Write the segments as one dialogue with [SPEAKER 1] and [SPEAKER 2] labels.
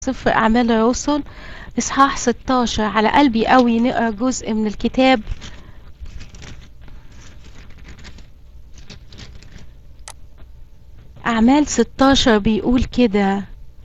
[SPEAKER 1] سفر أعمال الرسل إصحاح 16 على قلبي قوي نقرأ جزء من الكتاب أعمال 16 بيقول كده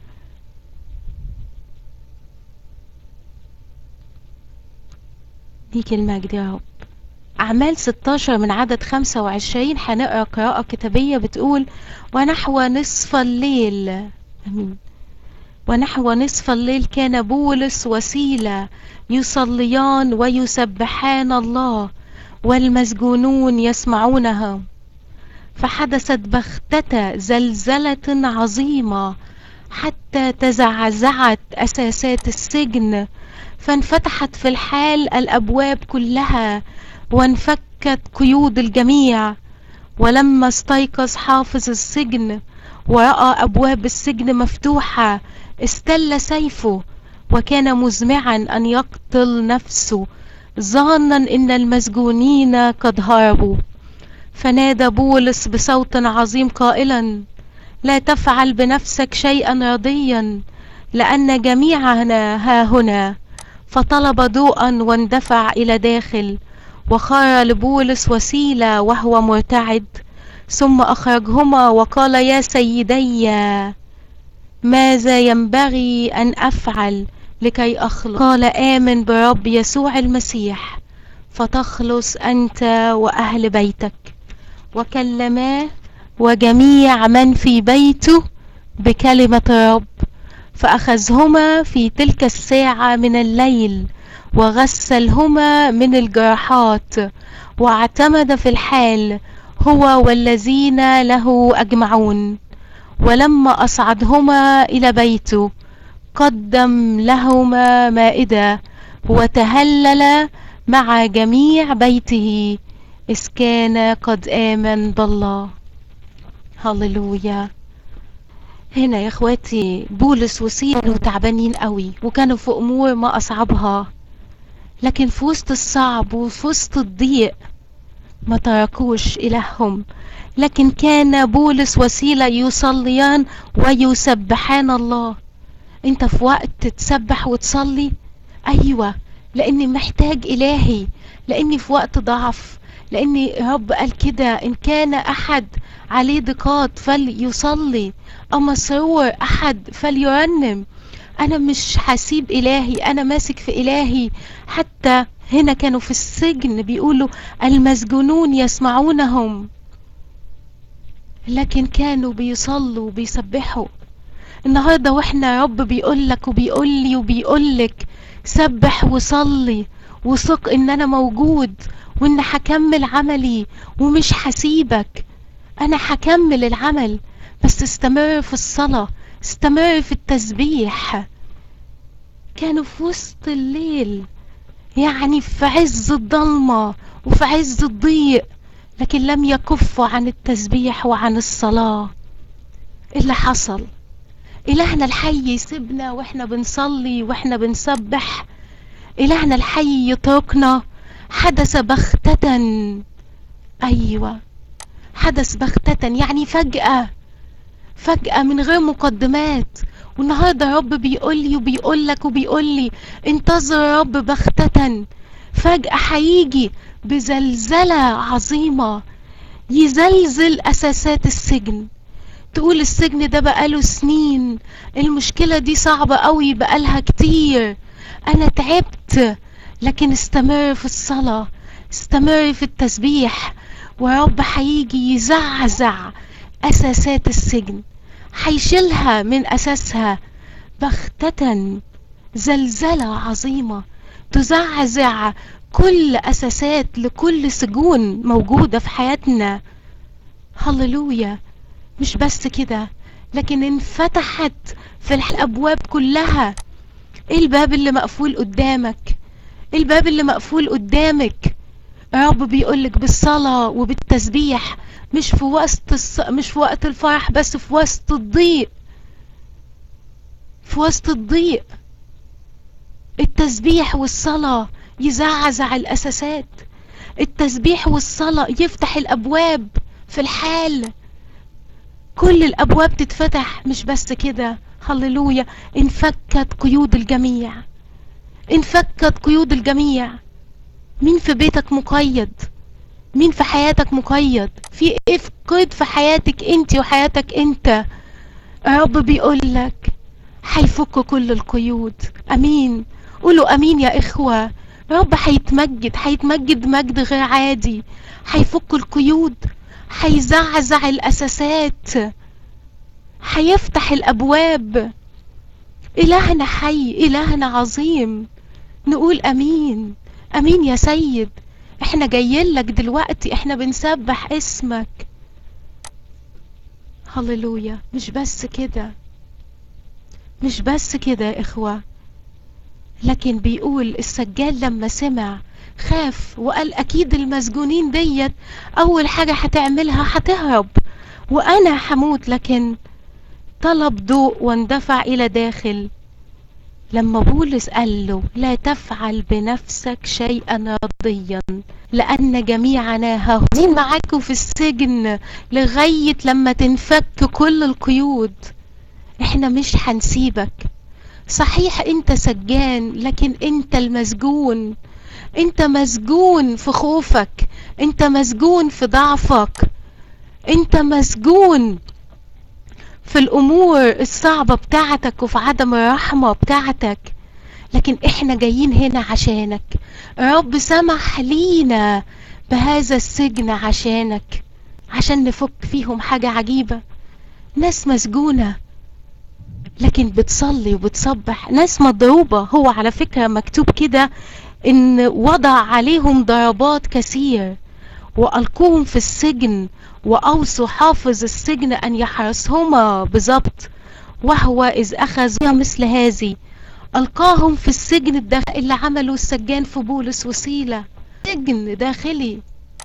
[SPEAKER 1] ليك المجد يا رب أعمال 16 من عدد 25 هنقرأ قراءة كتابية بتقول ونحو نصف الليل أمين ونحو نصف الليل كان بولس وسيلة يصليان ويسبحان الله والمسجونون يسمعونها فحدثت بغتة زلزلة عظيمة حتى تزعزعت أساسات السجن فانفتحت في الحال الأبواب كلها وانفكت قيود الجميع ولما استيقظ حافظ السجن ورأى أبواب السجن مفتوحة استل سيفه وكان مزمعا أن يقتل نفسه ظانا إن المسجونين قد هربوا فنادى بولس بصوت عظيم قائلا لا تفعل بنفسك شيئا رضيا لأن جميعنا ها هنا فطلب ضوءا واندفع إلى داخل وخار لبولس وسيلة وهو مرتعد ثم أخرجهما وقال يا سيدي ماذا ينبغي أن أفعل لكي أخلص قال آمن برب يسوع المسيح فتخلص أنت وأهل بيتك وكلماه وجميع من في بيته بكلمة الرب فأخذهما في تلك الساعة من الليل وغسلهما من الجراحات واعتمد في الحال هو والذين له أجمعون ولما أصعدهما إلى بيته قدم لهما مائدة وتهلل مع جميع بيته إذ كان قد آمن بالله هللويا هنا يا اخواتي بولس وسيلة تعبانين قوي وكانوا في امور ما اصعبها لكن في وسط الصعب وفي وسط الضيق ما تركوش الههم لكن كان بولس وسيلة يصليان ويسبحان الله انت في وقت تسبح وتصلي ايوه لاني محتاج الهي لاني في وقت ضعف لاني رب قال كده ان كان احد عليه ضيقات فليصلي او مسرور احد فليرنم انا مش هسيب الهي انا ماسك في الهي حتى هنا كانوا في السجن بيقولوا المسجونون يسمعونهم لكن كانوا بيصلوا وبيسبحوا النهارده واحنا رب بيقول لك وبيقول لي وبيقول لك سبح وصلي وثق ان انا موجود وان هكمل عملي ومش هسيبك انا هكمل العمل بس استمر في الصلاة استمر في التسبيح كانوا في وسط الليل يعني في عز الضلمة وفي عز الضيق لكن لم يكفوا عن التسبيح وعن الصلاة اللي حصل إلهنا الحي يسيبنا وإحنا بنصلي وإحنا بنسبح إلهنا الحي يتركنا حدث بغتة أيوة حدث بغتة يعني فجأة فجأة من غير مقدمات والنهاردة رب بيقول لي وبيقول لك وبيقول لي انتظر رب بغتة فجأة هيجي بزلزلة عظيمة يزلزل أساسات السجن تقول السجن ده بقاله سنين المشكلة دي صعبة قوي بقالها كتير أنا تعبت لكن استمر في الصلاة استمر في التسبيح ورب هيجي يزعزع أساسات السجن هيشيلها من أساسها بغتة زلزلة عظيمة تزعزع كل أساسات لكل سجون موجودة في حياتنا هللويا مش بس كده لكن انفتحت في الأبواب كلها ايه الباب اللي مقفول قدامك ايه الباب اللي مقفول قدامك رب بيقولك بالصلاة وبالتسبيح مش في وسط الص... مش في وقت الفرح بس في وسط الضيق في وسط الضيق التسبيح والصلاة يزعزع الأساسات التسبيح والصلاة يفتح الأبواب في الحال كل الأبواب تتفتح مش بس كده هللويا انفكت قيود الجميع انفكت قيود الجميع مين في بيتك مقيد مين في حياتك مقيد في ايه في قيد في حياتك انت وحياتك انت رب بيقول لك هيفك كل القيود امين قولوا امين يا اخوة رب هيتمجد هيتمجد مجد غير عادي هيفك القيود هيزعزع الاساسات هيفتح الابواب الهنا حي الهنا عظيم نقول امين امين يا سيد احنا جايين لك دلوقتي احنا بنسبح اسمك هللويا مش بس كده مش بس كده يا اخوة لكن بيقول السجال لما سمع خاف وقال اكيد المسجونين ديت اول حاجة هتعملها هتهرب وانا هموت لكن طلب ضوء واندفع الى داخل لما بولس قال له لا تفعل بنفسك شيئا رضيا لأن جميعنا هاهدين معاكم في السجن لغاية لما تنفك كل القيود احنا مش هنسيبك صحيح انت سجان لكن انت المسجون انت مسجون في خوفك انت مسجون في ضعفك انت مسجون في الامور الصعبة بتاعتك وفي عدم الرحمة بتاعتك لكن احنا جايين هنا عشانك رب سمح لينا بهذا السجن عشانك عشان نفك فيهم حاجة عجيبة ناس مسجونة لكن بتصلي وبتصبح ناس مضروبة هو على فكرة مكتوب كده ان وضع عليهم ضربات كثير وألقوهم في السجن وأوصوا حافظ السجن أن يحرسهما بضبط وهو إذ أخذ مثل هذه ألقاهم في السجن الداخلي اللي عمله السجان في بولس وسيلة سجن داخلي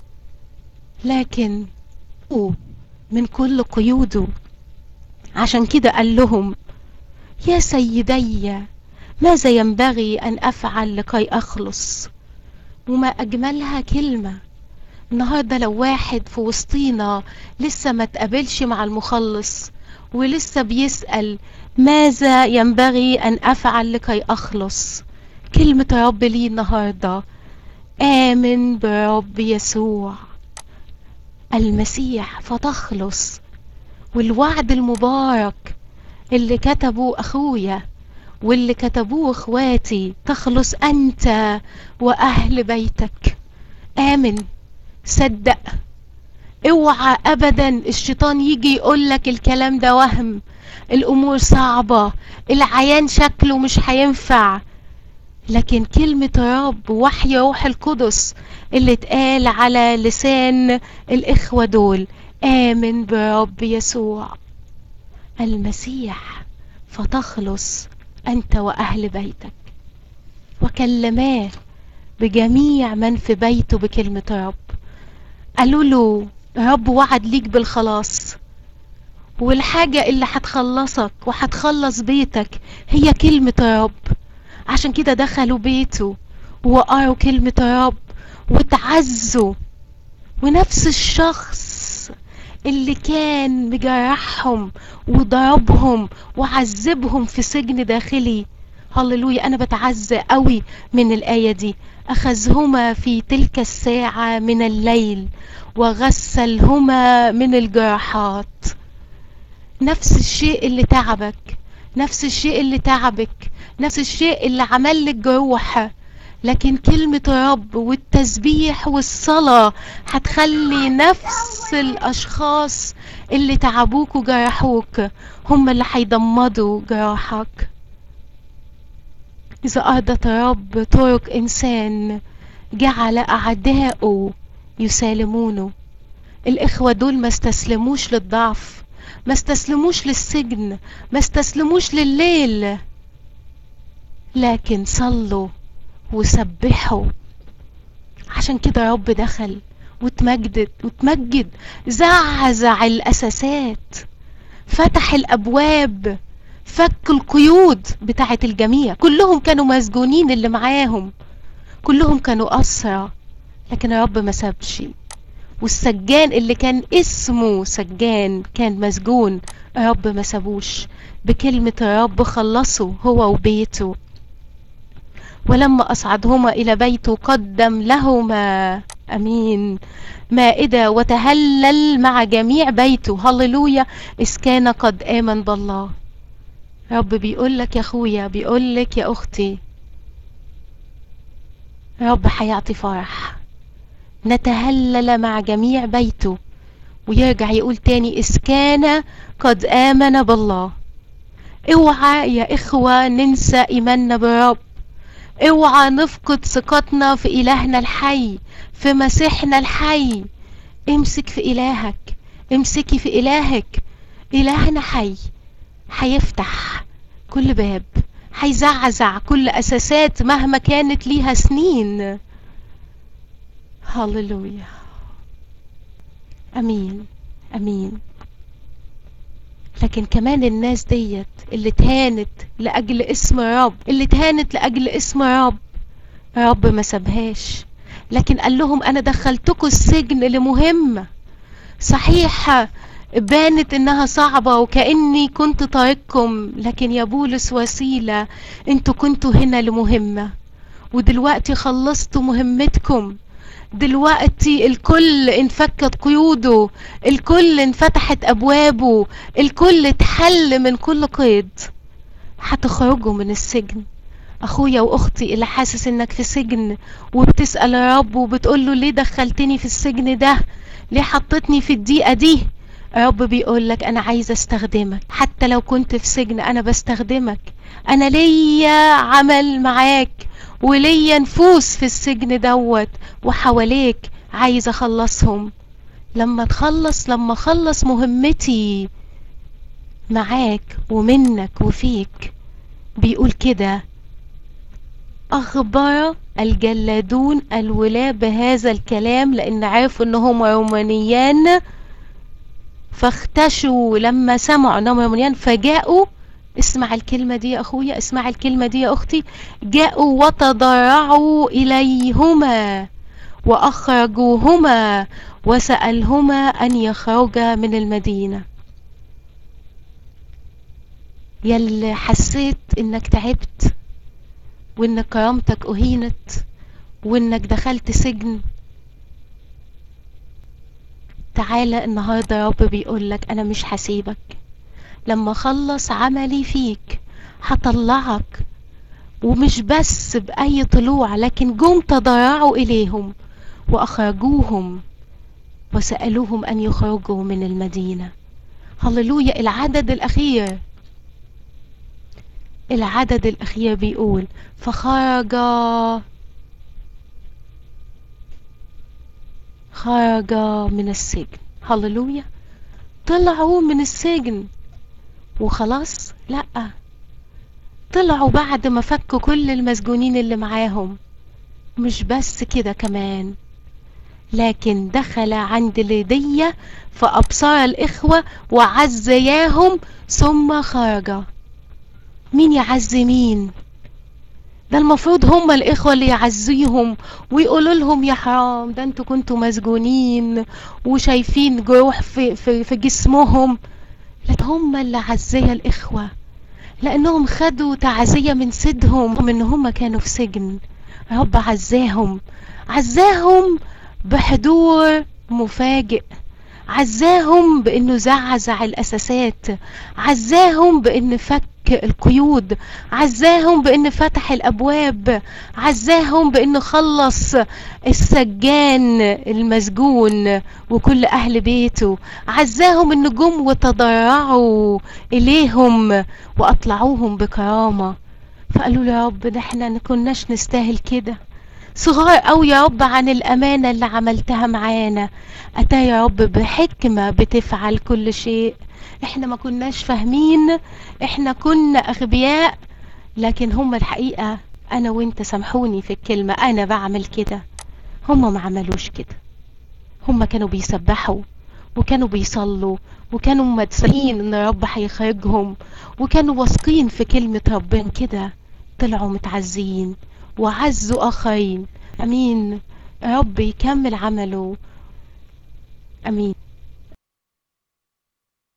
[SPEAKER 1] لكن من كل قيوده عشان كده قال لهم يا سيدي ماذا ينبغي أن أفعل لكي أخلص وما أجملها كلمة النهاردة لو واحد في وسطينا لسه ما تقابلش مع المخلص ولسه بيسأل ماذا ينبغي أن أفعل لكي أخلص كلمة رب لي النهاردة آمن برب يسوع المسيح فتخلص والوعد المبارك اللي كتبه أخويا واللي كتبوه اخواتي تخلص أنت وأهل بيتك آمن صدق اوعى ابدا الشيطان يجي يقولك الكلام ده وهم الامور صعبة العيان شكله مش هينفع لكن كلمة رب وحي روح القدس اللي اتقال على لسان الاخوة دول امن برب يسوع المسيح فتخلص انت واهل بيتك وكلماه بجميع من في بيته بكلمة رب قالوا له رب وعد ليك بالخلاص والحاجة اللي هتخلصك وهتخلص بيتك هي كلمة رب عشان كده دخلوا بيته وقروا كلمة رب وتعزوا ونفس الشخص اللي كان مجرحهم وضربهم وعذبهم في سجن داخلي هللويا انا بتعزى قوي من الايه دي اخذهما في تلك الساعه من الليل وغسلهما من الجراحات نفس الشيء اللي تعبك نفس الشيء اللي تعبك نفس الشيء اللي عمل لك جروح لكن كلمة رب والتسبيح والصلاة هتخلي نفس الأشخاص اللي تعبوك وجرحوك هم اللي هيضمدوا جراحك إذا أرضت رب طرق إنسان جعل أعداؤه يسالمونه الإخوة دول ما استسلموش للضعف ما استسلموش للسجن ما استسلموش لليل لكن صلوا وسبحوا عشان كده رب دخل وتمجد وتمجد زعزع الأساسات فتح الأبواب فك القيود بتاعة الجميع كلهم كانوا مسجونين اللي معاهم كلهم كانوا أسرى لكن الرب ما سابش والسجان اللي كان اسمه سجان كان مسجون رب ما سابوش بكلمة الرب خلصه هو وبيته ولما أصعدهما إلى بيته قدم لهما أمين مائدة وتهلل مع جميع بيته هللويا إذ كان قد آمن بالله رب بيقول لك يا أخويا بيقول لك يا أختي رب هيعطي فرح نتهلل مع جميع بيته ويرجع يقول تاني إذ كان قد آمن بالله اوعى يا إخوة ننسى إيماننا بالرب اوعى نفقد ثقتنا في إلهنا الحي في مسيحنا الحي امسك في إلهك امسكي في إلهك إلهنا حي هيفتح كل باب هيزعزع كل أساسات مهما كانت ليها سنين هللويا أمين أمين لكن كمان الناس ديت اللي تهانت لأجل اسم رب اللي تهانت لأجل اسم رب رب ما سابهاش لكن قال لهم أنا دخلتكم السجن لمهمة صحيح بانت انها صعبة وكأني كنت طريقكم لكن يا بولس وسيلة انتوا كنتوا هنا لمهمة ودلوقتي خلصتوا مهمتكم دلوقتي الكل انفكت قيوده الكل انفتحت ابوابه الكل اتحل من كل قيد هتخرجوا من السجن اخويا واختي اللي حاسس انك في سجن وبتسأل الرب وبتقول له ليه دخلتني في السجن ده ليه حطتني في الضيقة دي رب بيقول لك انا عايز استخدمك حتى لو كنت في سجن انا بستخدمك انا ليا عمل معاك وليا نفوس في السجن دوت وحواليك عايز اخلصهم لما تخلص لما اخلص مهمتي معاك ومنك وفيك بيقول كده أخبر الجلادون الولاة بهذا الكلام لأن عرفوا إنهم رومانيان فاختشوا لما سمعوا إنهم رومانيان فجاءوا اسمع الكلمة دي يا أخويا اسمع الكلمة دي يا أختي جاءوا وتضرعوا إليهما وأخرجوهما وسألهما أن يخرجا من المدينة يلي حسيت إنك تعبت وإن كرامتك أهينت وإنك دخلت سجن تعالى النهاردة رب بيقولك أنا مش هسيبك لما اخلص عملي فيك هطلعك ومش بس بأي طلوع لكن جم تضرعوا إليهم وأخرجوهم وسألوهم أن يخرجوا من المدينة هللويا العدد الأخير العدد الأخير بيقول فخرج خرج من السجن هللويا طلعوا من السجن وخلاص لا طلعوا بعد ما فكوا كل المسجونين اللي معاهم مش بس كده كمان لكن دخل عند ليدية فأبصر الإخوة وعزياهم ثم خرج مين يعزي مين ده المفروض هم الإخوة اللي يعزيهم ويقولوا لهم يا حرام ده انتوا كنتوا مسجونين وشايفين جروح في, في, في جسمهم لكن هم اللي عزية الإخوة لأنهم خدوا تعزية من سيدهم من هم كانوا في سجن رب عزاهم عزاهم بحضور مفاجئ عزاهم بانه زعزع الاساسات عزاهم بان فك القيود عزاهم بان فتح الابواب عزاهم بانه خلص السجان المسجون وكل اهل بيته عزاهم ان جم وتضرعوا اليهم واطلعوهم بكرامه فقالوا له يا رب ده احنا ما كناش نستاهل كده صغار قوي يا رب عن الامانه اللي عملتها معانا اتى يا رب بحكمه بتفعل كل شيء احنا ما كناش فاهمين احنا كنا اغبياء لكن هم الحقيقه انا وانت سامحوني في الكلمه انا بعمل كده هم ما عملوش كده هم كانوا بيسبحوا وكانوا بيصلوا وكانوا مدسين ان رب هيخرجهم وكانوا واثقين في كلمه ربنا كده طلعوا متعزين وعزوا آخرين أمين رب يكمل عمله امين